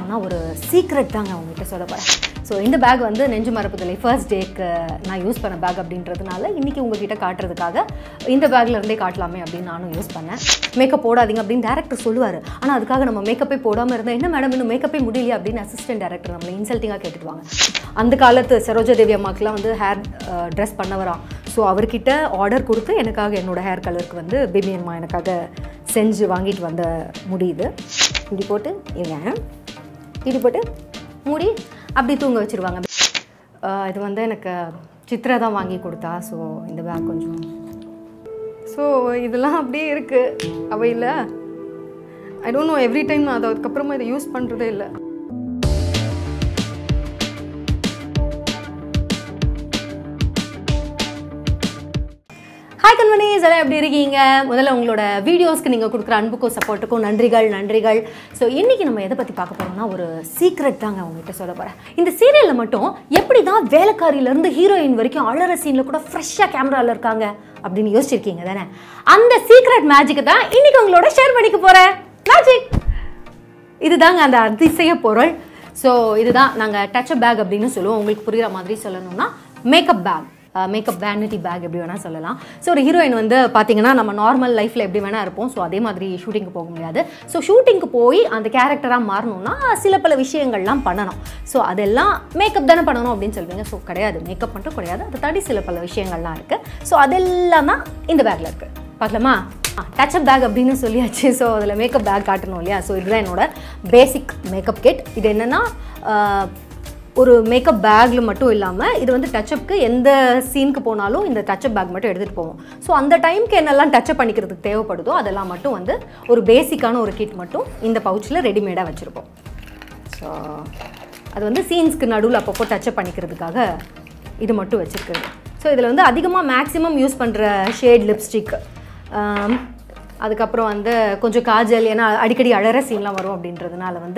போகிறோம்னா ஒரு சீக்ரெட் தாங்க உங்ககிட்ட சொல்ல போகிறேன் ஸோ இந்த பேக் வந்து நெஞ்சு மரப்புதலை ஃபர்ஸ்ட் டேக்கு நான் யூஸ் பண்ண பேக் அப்படின்றதுனால இன்றைக்கி உங்ககிட்ட காட்டுறதுக்காக இந்த பேக்ல இருந்தே காட்டலாமே அப்படின்னு நானும் யூஸ் பண்ணேன் மேக்கப் போடாதீங்க அப்படின்னு டேரக்டர் சொல்லுவார் ஆனால் அதுக்காக நம்ம மேக்கப்பே போடாமல் இருந்தால் என்ன மேடம் இன்னும் மேக்கப்பே முடியலையா அப்படின்னு அசிஸ்டன்ட் டேரக்டர் நம்மளை இன்சல்ட்டிங்காக கேட்டுடுவாங்க அந்த காலத்து சரோஜா தேவி அம்மாக்கெலாம் வந்து ஹேர் ட்ரெஸ் பண்ணவராம் ஸோ அவர்கிட்ட ஆர்டர் கொடுத்து எனக்காக என்னோட ஹேர் கலருக்கு வந்து பேபி அம்மா எனக்காக செஞ்சு வாங்கிட்டு வந்த முடியுது இப்படி போட்டு இருங்க இப்படி போட்டு மூடி அப்படி தூங்க வச்சுருவாங்க ஆஹ் இது வந்து எனக்கு சித்ரா தான் வாங்கி கொடுத்தா ஸோ இந்த பேக் கொஞ்சம் ஸோ இதெல்லாம் அப்படியே இருக்குது அவ இல்லை I don't know every time நான் அதை அதுக்கப்புறமா இதை யூஸ் பண்ணுறதே இல்லை ஹாய் கண்மணிஸ் எல்லாம் எப்படி இருக்கீங்க முதல்ல உங்களோட வீடியோஸ்க்கு நீங்கள் கொடுக்குற அன்புக்கும் சப்போர்ட்டுக்கும் நன்றிகள் நன்றிகள் ஸோ இன்றைக்கி நம்ம எதை பற்றி பார்க்க போகிறோம்னா ஒரு சீக்ரெட் தாங்க உங்ககிட்ட சொல்ல போகிறேன் இந்த சீரியலில் மட்டும் எப்படி தான் வேலைக்காரியிலேருந்து ஹீரோயின் வரைக்கும் அழற சீனில் கூட ஃப்ரெஷ்ஷாக கேமராவில் இருக்காங்க அப்படின்னு யோசிச்சிருக்கீங்க தானே அந்த சீக்ரெட் மேஜிக்கு தான் இன்றைக்கி உங்களோட ஷேர் பண்ணிக்க போகிறேன் மேஜிக் இதுதாங்க அந்த அதிசய பொருள் ஸோ இதுதான் நாங்கள் டச் பேக் அப்படின்னு சொல்லுவோம் உங்களுக்கு புரிகிற மாதிரி சொல்லணும்னா makeup bag makeup vanity bag எப்படி வேணால் சொல்லலாம் ஸோ ஒரு ஹீரோயின் வந்து பார்த்தீங்கன்னா நம்ம நார்மல் லைஃப்பில் எப்படி வேணால் இருப்போம் ஸோ அதே மாதிரி ஷூட்டிங்க்கு போக முடியாது ஸோ ஷூட்டிங்க்கு போய் அந்த கேரக்டராக மாறணும்னா சில பல விஷயங்கள்லாம் பண்ணணும் ஸோ அதெல்லாம் மேக்கப் தானே பண்ணணும் அப்படின்னு சொல்லுவீங்க ஸோ கிடையாது மேக்கப் மட்டும் கிடையாது அதை தாண்டி சில பல விஷயங்கள்லாம் இருக்குது ஸோ அதெல்லாம் தான் இந்த பேக்கில் இருக்குது பார்க்கலாமா டச்சப் பேக் அப்படின்னு சொல்லியாச்சு ஸோ அதில் மேக்கப் பேக் காட்டணும் இல்லையா ஸோ இதுதான் என்னோட பேசிக் மேக்கப் கிட் இது என்னென்னா ஒரு மேக்கப் பேக்கில் மட்டும் இல்லாமல் இது வந்து டச்சப்க்கு எந்த சீனுக்கு போனாலும் இந்த டச்சப் பேக் மட்டும் எடுத்துகிட்டு போவோம் ஸோ அந்த டைம்க்கு என்னெல்லாம் டச்சப் பண்ணிக்கிறதுக்கு தேவைப்படுதோ அதெல்லாம் மட்டும் வந்து ஒரு பேசிக்கான ஒரு கிட் மட்டும் இந்த பவுச்சில் ரெடிமேடாக வச்சுருப்போம் ஸோ அது வந்து சீன்ஸ்க்கு நடுவில் அப்பப்போ டச்சப் பண்ணிக்கிறதுக்காக இது மட்டும் வச்சுருக்குது ஸோ இதில் வந்து அதிகமாக மேக்ஸிமம் யூஸ் பண்ணுற ஷேட் லிப்ஸ்டிக் அதுக்கப்புறம் வந்து கொஞ்சம் காஜல் ஏன்னா அடிக்கடி அழற சீன்லாம் வரும் அப்படின்றதுனால வந்து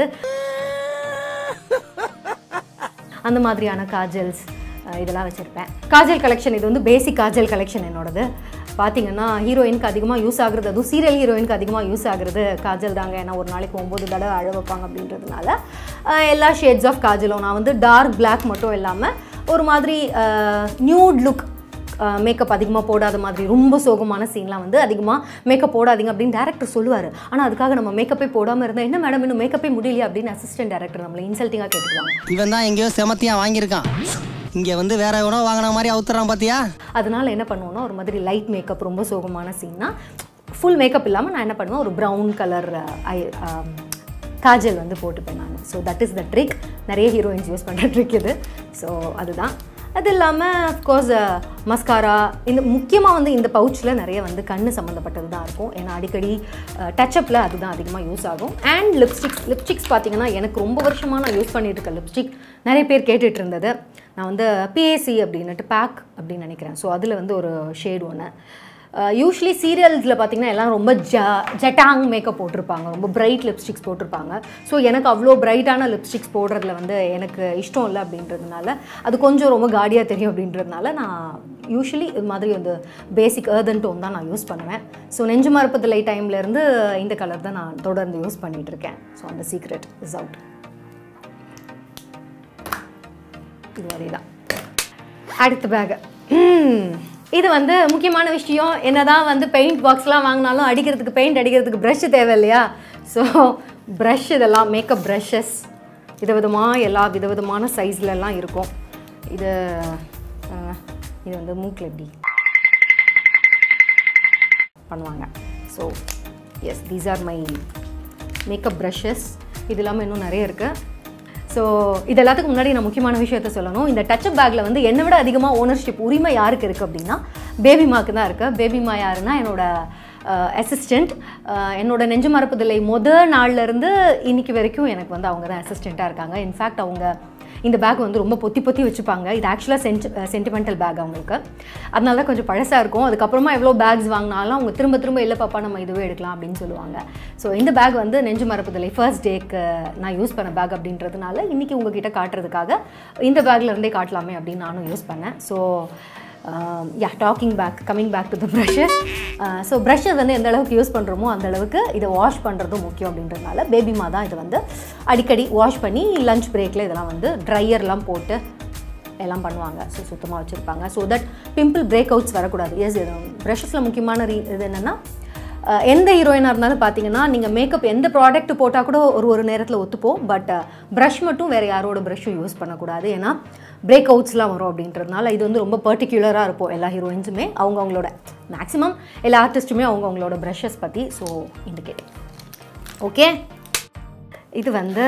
அந்த மாதிரியான காஜல்ஸ் அஹ், இதெல்லாம் வச்சுருப்பேன் காஜல் கலெக்ஷன் இது வந்து பேசிக் காஜல் கலெக்ஷன் என்னோடது பார்த்தீங்கன்னா ஹீரோயினுக்கு அதிகமாக யூஸ் ஆகுறது அதுவும் சீரியல் ஹீரோயினுக்கு அதிகமாக யூஸ் ஆகுறது காஜல் தாங்க ஏன்னா ஒரு நாளைக்கு ஒம்பது தடவை அழ வைப்பாங்க அப்படின்றதுனால அஹ், எல்லா ஷேட்ஸ் ஆஃப் காஜலும் நான் வந்து டார்க் Black மட்டும் இல்லாமல் ஒரு மாதிரி நியூட் லுக் மேக்கப் அதிகமாக போடாத மாதிரி ரொம்ப சோகமான சீன்லாம் வந்து அதிகமாக மேக்கப் போடாதீங்க அப்படின்னு டேரக்டர் சொல்லுவார் ஆனால் அதுக்காக நம்ம மேக்கப்பே போடாமல் இருந்தால் என்ன மேடம் இன்னும் மேக்கப்பே முடியலையா அப்படின்னு அசிஸ்டன்ட் டேரக்டர் நம்மளை இன்சல்ட்டிங்காக கேட்டுக்குவாங்க இவன் தான் எங்கேயோ செமத்தியா வாங்கியிருக்கான் இங்க வந்து வேற எவனோ வாங்கின மாதிரி அவுத்துறான் பாத்தியா அதனால என்ன பண்ணுவோம்னா ஒரு மாதிரி லைட் மேக்கப் ரொம்ப சோகமான சீன்னா ஃபுல் மேக்கப் இல்லாமல் நான் என்ன பண்ணுவேன் ஒரு ப்ரௌன் கலர் ஐ காஜல் வந்து போட்டுப்பேன் நான் so that is the trick நிறைய ஹீரோயின்ஸ் யூஸ் பண்ணுற ட்ரிக் இது ஸோ அதுதான் அது இல்லாமல் அஃப்கோர்ஸ் மஸ்காரா இந்த முக்கியமாக வந்து இந்த பவுச்சில் நிறைய வந்து கண்ணு சம்மந்தப்பட்டது தான் இருக்கும் ஏன்னா அடிக்கடி டச்சப்பில் அதுதான் அதிகமாக யூஸ் ஆகும் அண்ட் லிப்ஸ்டிக்ஸ் லிப்ஸ்டிக்ஸ் பார்த்தீங்கன்னா எனக்கு ரொம்ப வருஷமாக நான் யூஸ் பண்ணிட்டு இருக்க லிப்ஸ்டிக் நிறைய பேர் கேட்டுட்டு இருந்தது நான் வந்து பிஏசி அப்படின்னுட்டு பேக் அப்படின்னு நினைக்கிறேன் ஸோ அதில் வந்து ஒரு ஷேடு ஒன்று யூஸ்வலி சீரியல்ஸில் பார்த்தீங்கன்னா எல்லாம் ரொம்ப ஜ ஜட்டாங் மேக்கப் போட்டிருப்பாங்க ரொம்ப பிரைட் லிப்ஸ்டிக்ஸ் போட்டிருப்பாங்க ஸோ எனக்கு அவ்வளோ பிரைட்டான லிப்ஸ்டிக்ஸ் போடுறதுல வந்து எனக்கு இஷ்டம் இல்லை அப்படின்றதுனால அது கொஞ்சம் ரொம்ப காடியாக தெரியும் அப்படின்றதுனால நான் யூஸ்வலி இது மாதிரி வந்து பேசிக் ஏர்தன் டோன் தான் நான் யூஸ் பண்ணுவேன் ஸோ நெஞ்சு மரப்பதில்லை டைம்லேருந்து இந்த கலர் தான் நான் தொடர்ந்து யூஸ் பண்ணிகிட்டு இருக்கேன் ஸோ அந்த சீக்ரெட் இஸ் அவுட் இது வரை தான் அடுத்த பேக் இது வந்து முக்கியமான விஷயம் என்னதான் வந்து பெயிண்ட் பாக்ஸ்லாம் வாங்கினாலும் அடிக்கிறதுக்கு பெயிண்ட் அடிக்கிறதுக்கு ப்ரஷ் தேவை இல்லையா ஸோ ப்ரஷ் இதெல்லாம் மேக்கப் ப்ரஷஸ் விதவிதமாக எல்லா விதவிதமான சைஸ்லலாம் இருக்கும் இது அஹ், இது வந்து மூக்கில் எப்படி பண்ணுவாங்க so yes these are my makeup brushes இது இல்லாமல் இன்னும் நிறைய இருக்குது ஸோ இது எல்லாத்துக்கும் முன்னாடி நான் முக்கியமான விஷயத்த சொல்லணும் இந்த டச்சப் பேக்கில் வந்து என்னை விட அதிகமாக ஓனர்ஷிப் உரிமை யாருக்கு இருக்குது அப்படின்னா பேபிமாக்கு தான் இருக்குது பேபிமா யாருன்னா என்னோட அசிஸ்டண்ட் என்னோட நெஞ்சு மரப்புதில்லை முத நாள்ல இருந்து இன்னைக்கு வரைக்கும் எனக்கு வந்து அவங்க தான் அசிஸ்டண்ட்டாக இருக்காங்க இன்ஃபேக்ட் அவங்க இந்த பேக் வந்து ரொம்ப பொத்தி பொத்தி வச்சுப்பாங்க இது ஆக்சுவலாக சென்ட் சென்டிமெண்டல் பேக் அவங்களுக்கு அதனால தான் கொஞ்சம் பழசாக இருக்கும் அதுக்கப்புறமா எவ்வளோ பேக்ஸ் வாங்கினாலும் அவங்க திரும்ப திரும்ப இல்லை பாப்பா நம்ம இதுவே எடுக்கலாம் அப்படின்னு சொல்லுவாங்க ஸோ இந்த பேக் வந்து நெஞ்சு மரப்புதில்லை ஃபர்ஸ்ட் டேக்கு நான் யூஸ் பண்ண பேக் அப்படின்றதுனால இன்றைக்கி உங்ககிட்ட காட்டுறதுக்காக இந்த பேக்ல இருந்தே காட்டலாமே அப்படின்னு நானும் யூஸ் பண்ணேன் so yeah talking back coming back to the brushes so brushes வந்து எந்த அளவுக்கு யூஸ் பண்ணுறோமோ அந்த அளவுக்கு இதை வாஷ் பண்ணுறதும் முக்கியம் அப்படின்றதுனால பேபிமா தான் இதை வந்து அடிக்கடி வாஷ் பண்ணி லஞ்ச் பிரேக்கில் இதெல்லாம் வந்து ட்ரையர்லாம் போட்டு எல்லாம் பண்ணுவாங்க ஸோ சுத்தமாக வச்சுருப்பாங்க so that pimple breakouts வரக்கூடாது எஸ் இது ப்ரஷஸில் முக்கியமான ரீ இது என்னென்னா அஹ், எந்த ஹீரோயினாக இருந்தாலும் பார்த்தீங்கன்னா நீங்கள் மேக்கப் எந்த ப்ராடக்ட் போட்டால் கூட ஒரு ஒரு நேரத்தில் ஒத்துப்போம் பட் ப்ரஷ் மட்டும் வேறு யாரோட ப்ரஷ்ஷும் யூஸ் பண்ணக்கூடாது ஏன்னா பிரேக் அவுட்ஸ்லாம் வரும் அப்படின்றதுனால இது வந்து ரொம்ப பர்டிகுலராக இருப்போம் எல்லா ஹீரோயின்ஸுமே அவங்கவுங்களோட மேக்ஸிமம் எல்லா ஆர்டிஸ்ட்டுமே அவங்கவுங்களோட ப்ரஷஸ் பற்றி ஸோ இண்டிகேட் ஓகே இது வந்து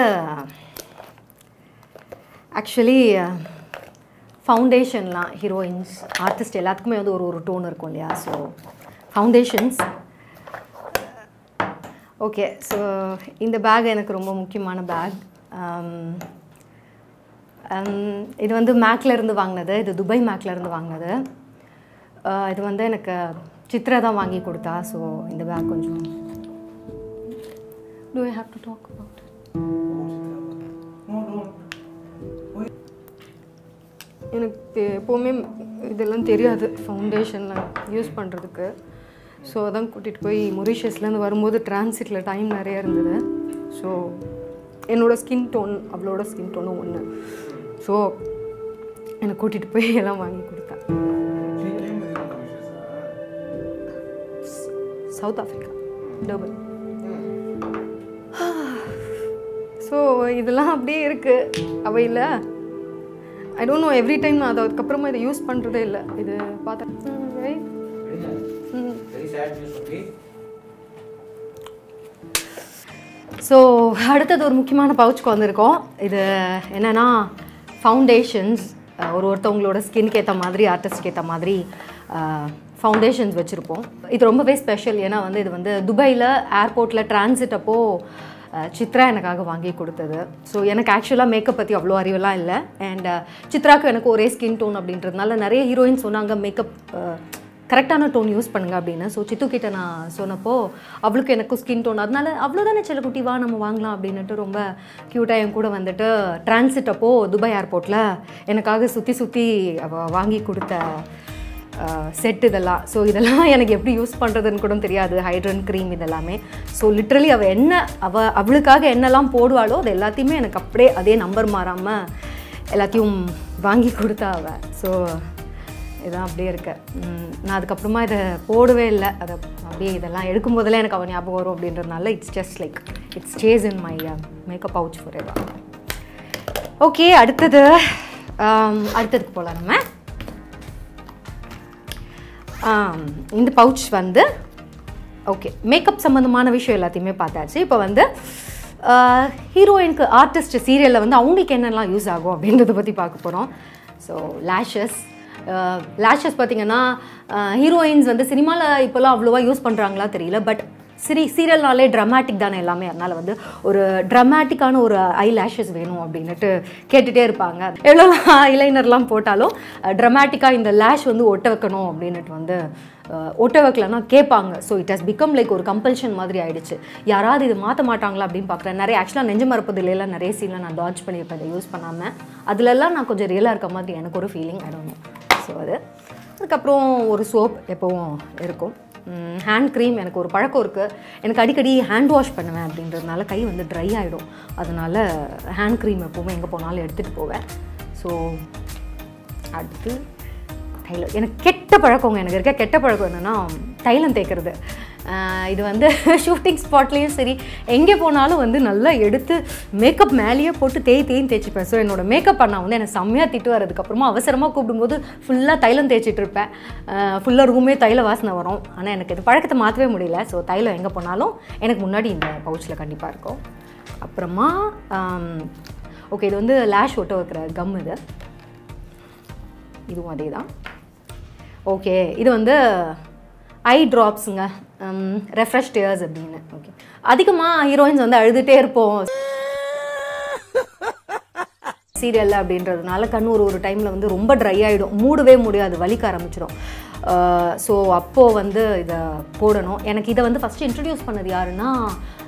ஆக்சுவலி ஃபவுண்டேஷன்லாம் ஹீரோயின்ஸ் ஆர்டிஸ்ட் எல்லாத்துக்குமே வந்து ஒரு ஒரு டோன் இருக்கும் இல்லையா ஸோ ஃபவுண்டேஷன்ஸ் ஓகே ஸோ இந்த பேக் எனக்கு ரொம்ப முக்கியமான பேக் இது வந்து மேக்ல இருந்து வாங்கினது இது துபாய் மேக்ல இருந்து வாங்கினது அஹ் இது வந்து எனக்கு சித்ரா தான் வாங்கி கொடுத்தா ஸோ இந்த பேக் கொஞ்சம் do I have to talk about எனக்கு எப்போவுமே இதெல்லாம் தெரியாது ஃபவுண்டேஷனில் யூஸ் பண்ணுறதுக்கு ஸோ அதான் கூட்டிகிட்டு போய் மொரிஷியஸ்லேருந்து வரும்போது டிரான்சிட்டில் டைம் நிறைய இருந்தது ஸோ என்னோட ஸ்கின் டோன் அவளோட ஸ்கின் டோனும் ஒன்று ஸோ என்னை கூட்டிகிட்டு போய் எல்லாம் வாங்கி கொடுத்தேன் சவுத் ஆஃப்ரிக்கா டர்பன் ஸோ இதெல்லாம் அப்படியே இருக்குது அவையில் I don't know every time நான் அதை அதுக்கப்புறமா இதை யூஸ் பண்ணுறதே இல்லை இது பார்த்தேன் ரைட் ஸோ அடுத்தது ஒரு முக்கியமான பவுச்சுக்கு வந்திருக்கோம் இது என்னென்னா ஃபவுண்டேஷன்ஸ் ஒரு ஒருத்தவங்களோட ஸ்கின்க்கு ஏற்ற மாதிரி ஆர்டிஸ்ட்க்கு ஏற்ற மாதிரி ஃபவுண்டேஷன்ஸ் வச்சுருப்போம் இது ரொம்பவே ஸ்பெஷல் ஏன்னா வந்து இது வந்து துபாயில் ஏர்போர்ட்டில் டிரான்சிட் அப்போ அஹ், சித்ரா எனக்காக வாங்கி கொடுத்தது ஸோ எனக்கு ஆக்சுவலாக மேக்கப் பற்றி அவ்வளோ அறிவெல்லாம் இல்லை அண்ட் சித்ராக்கு எனக்கு ஒரே ஸ்கின் டோன் அப்படின்றதுனால நிறைய ஹீரோயின் சொன்னாங்க மேக்கப் கரெக்டான டோன் யூஸ் பண்ணுங்க அப்படின்னு ஸோ சித்து கிட்ட நான் சொன்னப்போ அவளுக்கு எனக்கும் ஸ்கின் டோன் அதனால அவ்வளோதானே செல்லக்குட்டி வா நம்ம வாங்கலாம் அப்படின்னுட்டு ரொம்ப க்யூட்டாக என் கூட வந்துட்டு டிரான்சிட் அப்போ துபாய் ஏர்போர்ட்டில் எனக்காக சுற்றி சுற்றி அவள் வாங்கி கொடுத்த செட் இதெல்லாம் ஸோ இதெல்லாம் எனக்கு எப்படி யூஸ் பண்ணுறதுன்னு கூட தெரியாது ஹைட்ரன் க்ரீம் இதெல்லாமே ஸோ லிட்ரலி அவள் என்ன அவள் அவளுக்காக என்னெல்லாம் போடுவாளோ அது எல்லாத்தையுமே எனக்கு அப்படியே அதே நம்பர் மாறாமல் எல்லாத்தையும் வாங்கி கொடுத்தா அவள் ஸோ இதான் அப்படியே இருக்க ம், நான் அதுக்கப்புறமா இதை போடவே இல்லை அதை அப்படியே இதெல்லாம் எடுக்கும் போதெல்லாம் எனக்கு அவன் ஞாபகம் வரும் அப்படின்றதுனால it's just like it's stays in my makeup pouch forever okay அடுத்தது ஆம், அடுத்ததுக்கு போகலாம் நம்ம ஆம், இந்த பவுச் வந்து ஓகே மேக்கப் சம்மந்தமான விஷயம் எல்லாத்தையுமே பார்த்தாச்சு இப்போ வந்து ஹீரோயினுக்கு ஆர்டிஸ்ட் சீரியலில் வந்து அவங்களுக்கு என்னெல்லாம் யூஸ் ஆகும் அப்படின்றத பற்றி பார்க்க போகிறோம் ஸோ லேஷஸ் லேஷஸ் பார்த்தீங்கன்னா ஹீரோயின்ஸ் வந்து சினிமாவில் இப்போல்லாம் அவ்வளோவா யூஸ் பண்ணுறாங்களா தெரியல பட் சிரி சீரியல்னாலே ட்ரமாட்டிக் தானே எல்லாமே அதனால் வந்து ஒரு ட்ரமாட்டிக்கான ஒரு ஐ லேஷஸ் வேணும் அப்படின்னுட்டு கேட்டுகிட்டே இருப்பாங்க எவ்வளோ ஐலைனர்லாம் போட்டாலும் ட்ரமாட்டிக்காக இந்த லேஷ் வந்து ஒட்ட வைக்கணும் அப்படின்னுட்டு வந்து அஹ், ஒட்ட வைக்கலன்னா கேட்பாங்க so it has become like ஒரு கம்பல்ஷன் மாதிரி ஆயிடுச்சு யாராவது இது மாற்ற மாட்டாங்களா அப்படின்னு பார்க்குறேன் நிறைய ஆக்சுவலாக நெஞ்ச மரப்பதிலாம் நிறைய சீனில் நான் டாச் பண்ணியிருப்பேன் இதை யூஸ் பண்ணாமல் அதுலலாம் நான் கொஞ்சம் ரியலாக இருக்க மாதிரி எனக்கு ஒரு ஃபீலிங் ஆயிடும் ஸோ அது அதுக்கப்புறம் ஒரு சோப் எப்போவும் இருக்கும் ஹேண்ட் க்ரீம் எனக்கு ஒரு பழக்கம் இருக்குது எனக்கு அடிக்கடி ஹேண்ட் வாஷ் பண்ணுவேன் அப்படின்றதுனால கை வந்து ட்ரை ஆகிடும் அதனால் ஹேண்ட் க்ரீம் எப்போவுமே எங்கே போனாலும் எடுத்துகிட்டு போவேன் ஸோ அடுத்து தைலம் எனக்கு கெட்ட பழக்கங்க எனக்கு இருக்க கெட்ட பழக்கம் என்னென்னா தைலம் தேய்க்கிறது ஆஹ் இது வந்து ஷூட்டிங் ஸ்பாட்லேயும் சரி எங்கே போனாலும் வந்து நல்லா எடுத்து மேக்கப் மேலேயே போட்டு தேய் தேய்ன்னு தேய்ச்சிப்பேன் ஸோ என்னோட மேக்கப் அண்ணா வந்து எனக்கு செம்மையாக திட்டு வரதுக்கப்புறமா அவசரமாக கூப்பிடும்போது ஃபுல்லாக தைலம் தேய்ச்சிட்டு இருப்பேன் ஃபுல்லாக ரூமே தைல வாசனை வரும் ஆனால் எனக்கு இது பழக்கத்தை மாற்றவே முடியல ஸோ தைலம் எங்கே போனாலும் எனக்கு முன்னாடி இந்த பவுச்சில் கண்டிப்பாக இருக்கும் அப்புறமா ஓகே இது வந்து லேஷ் ஒட்ட வைக்கிற கம் இது இதுவும் அதே தான் ஓகே இது வந்து ஐ ட்ராப்ஸுங்க ரெஃப்ரெஷ் டேர்ஸ் அப்படின்னு ஓகே அதிகமாக ஹீரோயின்ஸ் வந்து அழுதுகிட்டே இருப்போம் சீரியல் அப்படின்றதுனால கண் ஒரு ஒரு டைமில் வந்து ரொம்ப ட்ரை ஆகிடும் மூடவே முடியாது வலிக்க ஆரம்பிச்சிடும் ஸோ அப்போது வந்து இதை போடணும் எனக்கு இதை வந்து ஃபஸ்ட்டு இன்ட்ரடியூஸ் பண்ணது யாருன்னா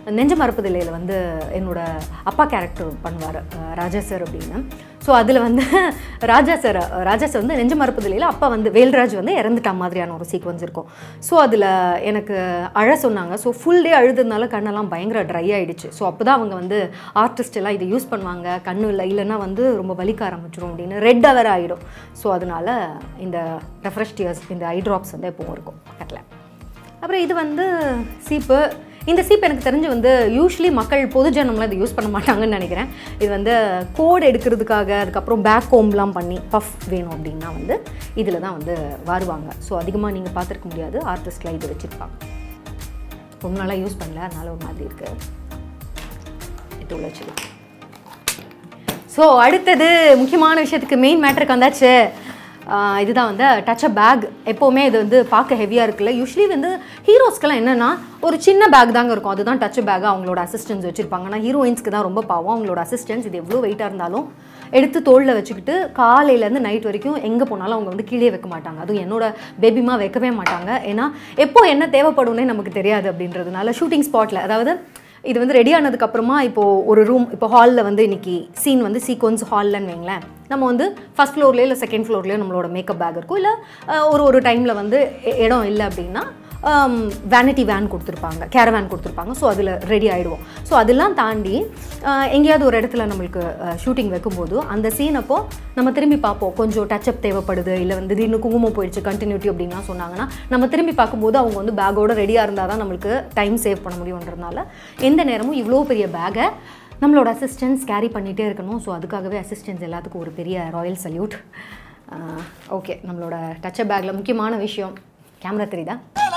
நெஞ்ச மறப்பதில்லையில் வந்து என்னோட அப்பா கேரக்டர் பண்ணுவார் ராஜா சார் அப்படின்னு ஸோ அதில் வந்து ராஜா சார் ராஜா சார் வந்து நெஞ்ச மறப்பதில்லையில் அப்பா வந்து வேல்ராஜ் வந்து இறந்துட்ட மாதிரியான ஒரு சீக்வன்ஸ் இருக்கும் ஸோ அதில் எனக்கு அழ சொன்னாங்க ஸோ ஃபுல் டே அழுதுனால கண்ணெல்லாம் பயங்கர ட்ரை ஆயிடுச்சு ஸோ அப்போ தான் அவங்க வந்து ஆர்டிஸ்ட் எல்லாம் இதை யூஸ் பண்ணுவாங்க கண்ணு இல்லை இல்லைன்னா வந்து ரொம்ப வலிக்க ஆரம்பிச்சிடும் அப்படின்னு ரெட் அவர் ஆகிடும் ஸோ அதனால இந்த ரெஃப்ரெஷ் டியர்ஸ் இந்த ஐ ட்ராப்ஸ் வந்து எப்பவும் இருக்கும் பக்கத்தில் அப்புறம் இது வந்து சீப்பு இந்த சீப் எனக்கு தெரிஞ்சு வந்து யூஸ்வலி மக்கள் பொதுஜனம்லாம் இதை யூஸ் பண்ண மாட்டாங்கன்னு நினைக்கிறேன் இது வந்து கோட் எடுக்கிறதுக்காக அதுக்கப்புறம் பேக் கோம்லாம் பண்ணி பஃப் வேணும் அப்படின்னா வந்து இதில் தான் வந்து வருவாங்க ஸோ அதிகமாக நீங்கள் பார்த்துருக்க முடியாது ஆர்டிஸ்டில் இது வச்சுருப்பாங்க ரொம்ப நாளாக யூஸ் பண்ணல அதனால ஒரு மாதிரி இருக்குது இது உள்ள வச்சுக்கலாம் ஸோ அடுத்தது முக்கியமான விஷயத்துக்கு மெயின் மேட்டருக்கு வந்தாச்சு ஆஹ் இதுதான் வந்து டச் பேக் எப்போவுமே இது வந்து பார்க்க ஹெவியாக இருக்குல்ல யூஸ்வலி வந்து ஹீரோஸ்க்கெல்லாம் என்னென்னா ஒரு சின்ன பேக் தாங்க இருக்கும் அதுதான் டச் பேக் அவங்களோட அசிஸ்டன்ஸ் வச்சுருப்பாங்க ஆனால் ஹீரோயின்ஸ்க்கு தான் ரொம்ப பாவம் அவங்களோட அசிஸ்டன்ஸ் இது எவ்வளோ வெயிட்டாக இருந்தாலும் எடுத்து தோளில் வச்சுக்கிட்டு காலையிலேருந்து நைட் வரைக்கும் எங்கே போனாலும் அவங்க வந்து கீழே வைக்க மாட்டாங்க அதுவும் என்னோட பேபிமா வைக்கவே மாட்டாங்க ஏன்னா எப்போ என்ன தேவைப்படும்னே நமக்கு தெரியாது அப்படின்றதுனால ஷூட்டிங் ஸ்பாட்டில் அதாவது இது வந்து ரெடி ஆனதுக்கு அப்புறமா இப்போ ஒரு ரூம் இப்போ ஹாலில் வந்து இன்னைக்கு சீன் வந்து சீக்வன்ஸ் ஹால்லன்னு வைங்களேன் நம்ம வந்து ஃபர்ஸ்ட் ஃப்ளோர்லேயோ இல்லை செகண்ட் ஃப்ளோர்லேயோ நம்மளோட மேக்கப் பேக் இருக்கும் இல்லை ஒரு ஒரு டைமில் வந்து இ- இடம் இல்லை அப்படின்னா வேனிட்டி வேன் கொடுத்துருப்பாங்க கேரவேன் கொடுத்துருப்பாங்க ஸோ அதில் ரெடி ஆகிடுவோம் ஸோ அதெல்லாம் தாண்டி அஹ், எங்கேயாவது ஒரு இடத்துல நம்மளுக்கு ஷூட்டிங் வைக்கும்போது அந்த சீன் அப்போ நம்ம திரும்பி பார்ப்போம் கொஞ்சம் டச்சப் தேவைப்படுது இல்லை வந்து திடீர்னு குங்குமம் போயிடுச்சு கண்டினியூட்டி அப்படின்லாம் சொன்னாங்கன்னா நம்ம திரும்பி பார்க்கும்போது அவங்க வந்து பேக்கோட ரெடியாக இருந்தால் தான் நம்மளுக்கு டைம் சேவ் பண்ண முடியுன்றதுனால எந்த நேரமும் இவ்வளோ பெரிய பேக்கை நம்மளோட அசிஸ்டன்ஸ் கேரி பண்ணிகிட்டே இருக்கணும் ஸோ அதுக்காகவே அசிஸ்டன்ஸ் எல்லாத்துக்கும் ஒரு பெரிய ராயல் சல்யூட் ஓகே நம்மளோட டச்சப் பேக்கில் முக்கியமான விஷயம் கேமரா தெரியுதா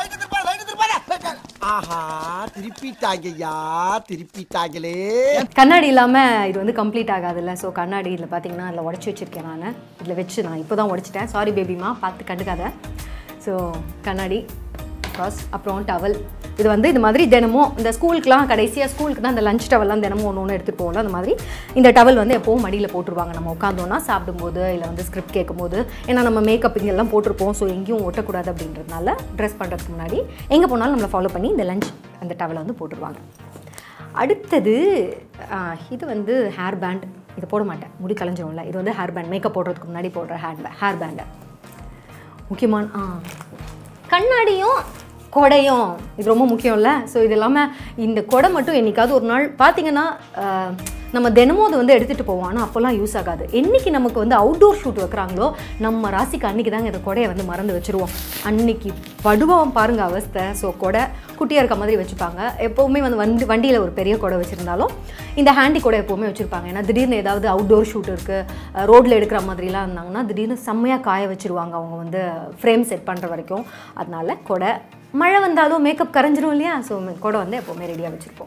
ஆஹா திருப்பிட்டாங்கய்யா திருப்பிட்டாங்களே கண்ணாடி இல்லாமல் இது வந்து கம்ப்ளீட் ஆகாதுல்ல ஸோ கண்ணாடி இதில் பார்த்தீங்கன்னா இதில் உடச்சி வச்சிருக்கேன் நான் இதில் வச்சு நான் இப்போ தான் உடச்சிட்டேன் சாரி பேபிமா பார்த்து கண்டுக்காத ஸோ கண்ணாடி ப்ராஸ் அப்புறம் டவல் இது வந்து இது மாதிரி தினமும் இந்த ஸ்கூலுக்குலாம் கடைசியாக ஸ்கூலுக்கு தான் இந்த லஞ்ச் டவல்லாம் தினமும் ஒன்று ஒன்று எடுத்துகிட்டு போகல அந்த மாதிரி இந்த டவல் வந்து எப்போவும் மடியில் போட்டுருவாங்க நம்ம உட்காந்தோன்னா சாப்பிடும்போது இல்லை வந்து ஸ்கிரிப்ட் கேட்கும்போது ஏன்னா நம்ம மேக்கப் இங்கெல்லாம் போட்டிருப்போம் ஸோ எங்கேயும் ஒட்டக்கூடாது அப்படின்றதுனால ட்ரெஸ் பண்ணுறதுக்கு முன்னாடி எங்கே போனாலும் நம்மளை ஃபாலோ பண்ணி இந்த லஞ்ச் அந்த டவலை வந்து போட்டுருவாங்க அடுத்தது ஆ, இது வந்து ஹேர் பேண்ட் இது போட மாட்டேன் முடி கலைஞ்சிரும்ல இது வந்து ஹேர் பேண்ட் மேக்கப் போடுறதுக்கு முன்னாடி போடுற ஹேர் ஹேர் பேண்டு முக்கியமான ஆ கண்ணாடியும் கொடையும் இது ரொம்ப முக்கியம்ல ஸோ இது இல்லாமல் இந்த கொடை மட்டும் என்னைக்காவது ஒரு நாள் பார்த்தீங்கன்னா ஆ, நம்ம தினமும் அதை வந்து எடுத்துகிட்டு போவோம் ஆனால் அப்போல்லாம் யூஸ் ஆகாது என்னைக்கு நமக்கு வந்து அவுட்டோர் ஷூட் வைக்கிறாங்களோ நம்ம ராசிக்கு அன்னைக்கு தாங்க இந்த கொடையை வந்து மறந்து வச்சிருவோம் அன்னைக்கு படுவோம் பாருங்க அவஸ்தை ஸோ கொடை குட்டியாக இருக்க மாதிரி வச்சுப்பாங்க எப்போவுமே வந்து வண்டி வண்டியில் ஒரு பெரிய கொடை வச்சுருந்தாலும் இந்த ஹேண்டி கொடை எப்போவுமே வச்சுருப்பாங்க ஏன்னா திடீர்னு ஏதாவது அவுட்டோர் ஷூட் இருக்குது ரோட்டில் எடுக்கிற மாதிரிலாம் இருந்தாங்கன்னா திடீர்னு செம்மையாக காய வச்சுருவாங்க அவங்க வந்து ஃப்ரேம் செட் பண்ணுற வரைக்கும் அதனால கொடை மழை வந்தாலும் மேக்கப் கரைஞ்சிரும் இல்லையா ஸோ கொடை வந்து எப்போவுமே ரெடியாக வச்சுருப்போம்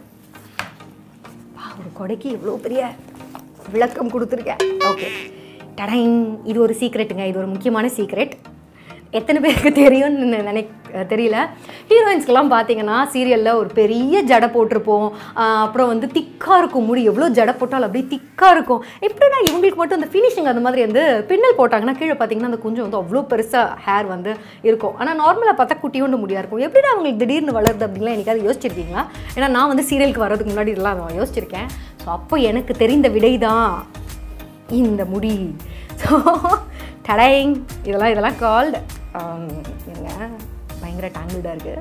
வா, ஒரு கொடைக்கு இவ்வளோ பெரிய விளக்கம் கொடுத்துருக்கேன் ஓகே டடைங் இது ஒரு சீக்ரெட்டுங்க இது ஒரு முக்கியமான சீக்ரெட் எத்தனை பேருக்கு தெரியும்னு நெ- நினை தெரியல ஹீரோயின்ஸ்க்கெல்லாம் பார்த்தீங்கன்னா சீரியலில் ஒரு பெரிய ஜடை போட்டிருப்போம் ஆஹ் அப்புறம் வந்து திக்காக இருக்கும் முடி எவ்வளோ ஜடை போட்டாலும் அப்படியே திக்காக இருக்கும் எப்படின்னா இவங்களுக்கு மட்டும் அந்த ஃபினிஷிங் அந்த மாதிரி வந்து பின்னல் போட்டாங்கன்னா கீழே பார்த்தீங்கன்னா அந்த கொஞ்சம் வந்து அவ்வளோ பெருசாக ஹேர் வந்து இருக்கும் ஆனால் நார்மலாக பார்த்தா குட்டியோண்டு முடியா இருக்கும் எப்படிடா அவங்களுக்கு திடீர்னு வளருது அப்படின்லாம் எனக்காவது யோசிச்சிருக்கீங்களா ஏன்னா நான் வந்து சீரியலுக்கு வர்றதுக்கு முன்னாடி இதெல்லாம் நான் யோசிச்சிருக்கேன் ஸோ அப்போ எனக்கு தெரிந்த விடை தான் இந்த முடி ஸோ டடைங் இதெல்லாம் இதெல்லாம் கால்டு இருங்க பயங்கர டேங்கிள்டாக இருக்குது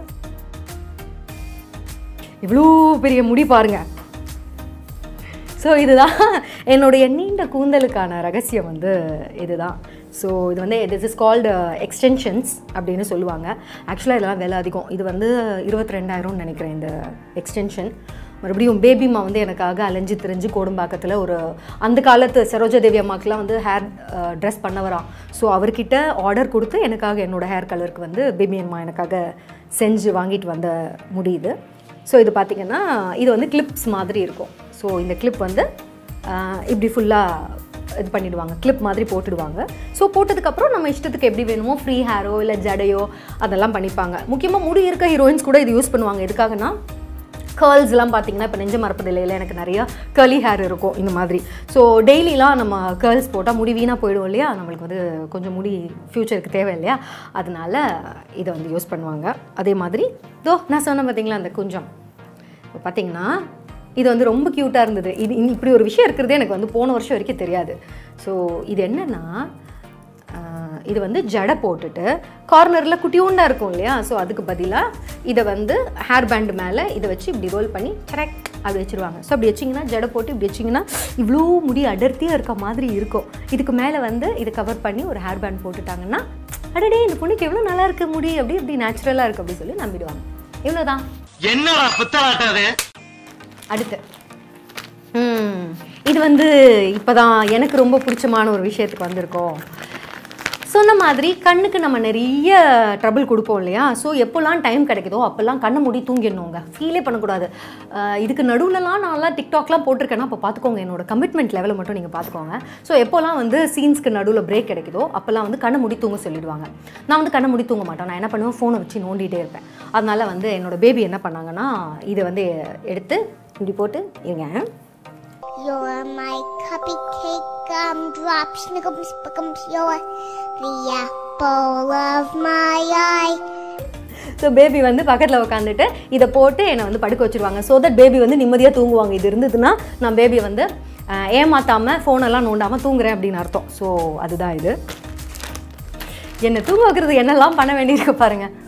இவ்வளோ பெரிய முடி பாருங்க ஸோ இதுதான் என்னுடைய நீண்ட கூந்தலுக்கான ரகசியம் வந்து இதுதான் ஸோ இது வந்து திஸ் இஸ் கால்டு எக்ஸ்டென்ஷன்ஸ் அப்படின்னு சொல்லுவாங்க ஆக்சுவலாக இதெல்லாம் விலை அதிகம் இது வந்து இருபத்தி ரெண்டாயிரம்னு நினைக்கிறேன் இந்த எக்ஸ்டென்ஷன் மறுபடியும் பேபிமா வந்து எனக்காக அலைஞ்சு திரிஞ்சு கோடம்பாக்கத்தில் ஒரு அந்த காலத்து சரோஜா தேவி அம்மாக்கெலாம் வந்து ஹேர் ட்ரெஸ் பண்ணவராம் ஸோ அவர்கிட்ட ஆர்டர் கொடுத்து எனக்காக என்னோட ஹேர் கலருக்கு வந்து பேபி அம்மா எனக்காக செஞ்சு வாங்கிட்டு வந்த முடியுது ஸோ இது பார்த்திங்கன்னா இது வந்து கிளிப்ஸ் மாதிரி இருக்கும் ஸோ இந்த கிளிப் வந்து ஆஹ், இப்படி ஃபுல்லாக இது பண்ணிடுவாங்க கிளிப் மாதிரி போட்டுடுவாங்க ஸோ போட்டதுக்கப்புறம் நம்ம இஷ்டத்துக்கு எப்படி வேணுமோ ஃப்ரீ ஹேரோ இல்லை ஜடையோ அதெல்லாம் பண்ணிப்பாங்க முக்கியமாக முடி இருக்க ஹீரோயின்ஸ் கூட இது யூஸ் பண்ணுவாங்க எதுக்காகனா கேர்ள்ஸ்லாம் பார்த்தீங்கன்னா இப்போ நெஞ்ச மரப்பதில்லையில் எனக்கு நிறையா கர்லி ஹேர் இருக்கும் இந்த மாதிரி ஸோ டெய்லிலாம் நம்ம கேர்ள்ஸ் போட்டால் முடி வீணாக போயிடும் இல்லையா நம்மளுக்கு வந்து கொஞ்சம் முடி ஃப்யூச்சருக்கு தேவை இல்லையா அதனால இதை வந்து யூஸ் பண்ணுவாங்க அதே மாதிரி தோ நான் சொன்னேன் பார்த்தீங்களா அந்த குஞ்சம் இப்போ பார்த்தீங்கன்னா இது வந்து ரொம்ப க்யூட்டாக இருந்தது இது இந்த- இப்படி ஒரு விஷயம் இருக்கிறதே எனக்கு வந்து போன வருஷம் வரைக்கும் தெரியாது ஸோ இது என்னென்னா ஆஹ் இது வந்து ஜடை போட்டுட்டு கார்னரில் குட்டியூண்டா இருக்கும் இல்லையா ஸோ அதுக்கு பதிலாக இதை வந்து ஹேர் பேண்ட் மேலே இதை வச்சு இப்படி ரோல் பண்ணி கரெக்ட் அப்படி வச்சிருவாங்க ஸோ அப்படி வச்சிங்கன்னா ஜடை போட்டு இப்படி வச்சிங்கன்னா இவ்வளோ முடி அடர்த்தியாக இருக்க மாதிரி இருக்கும் இதுக்கு மேலே வந்து இதை கவர் பண்ணி ஒரு ஹேர் பேண்ட் போட்டுட்டாங்கன்னா அடடே இந்த பொண்ணுக்கு எவ்வளோ நல்லா இருக்கு முடி அப்படி இப்படி நேச்சுரலாக இருக்குது அப்படி சொல்லி நம்பிடுவாங்க இவ்வளோதான் என்னடா புத்தலாட்டம் அது அடுத்து ம், இது வந்து இப்போதான் எனக்கு ரொம்ப பிடிச்சமான ஒரு விஷயத்துக்கு வந்திருக்கோம் சொன்ன மாதிரி கண்ணுக்கு நம்ம நிறைய ட்ரபிள் கொடுப்போம் இல்லையா ஸோ எப்போல்லாம் டைம் கிடைக்குதோ அப்போல்லாம் கண்ணை மூடி தூங்கிடணுங்க ஃபீலே பண்ணக்கூடாது அஹ் இதுக்கு நடுவுலலாம் நான்லாம் டிக்டாக்லாம் போட்டிருக்கேன்னா அப்போ பார்த்துக்கோங்க என்னோட கமிட்மெண்ட் லெவலை மட்டும் நீங்கள் பார்த்துக்கோங்க ஸோ எப்போல்லாம் வந்து சீன்ஸ்க்கு நடுவில் பிரேக் கிடைக்குதோ அப்போல்லாம் வந்து கண்ணை மூடி தூங்க சொல்லிடுவாங்க நான் வந்து கண்ணை மூடி தூங்க மாட்டேன் நான் என்ன பண்ணுவேன் ஃபோனை வச்சு நோண்டிகிட்டே இருப்பேன் அதனால வந்து என்னோட பேபி என்ன பண்ணாங்கன்னா இதை வந்து எடுத்து இப்படி போட்டு இருங்க You're my cupcake gumdrop, snickums, pickums, you're the apple of my eye. So baby வந்து பக்கத்தில் உட்காந்துட்டு இதை போட்டு என்னை வந்து படுக்க வச்சிருவாங்க ஸோ தட் பேபி வந்து நிம்மதியாக தூங்குவாங்க இது இருந்ததுன்னா நான் பேபியை வந்து அஹ், ஏமாத்தாம ஃபோனெல்லாம் நோண்டாமல் தூங்குறேன் அப்படின்னு அர்த்தம் ஸோ அதுதான் இது என்னை தூங்க வைக்கிறது என்னெல்லாம் பண்ண வேண்டியிருக்கு பாருங்கள்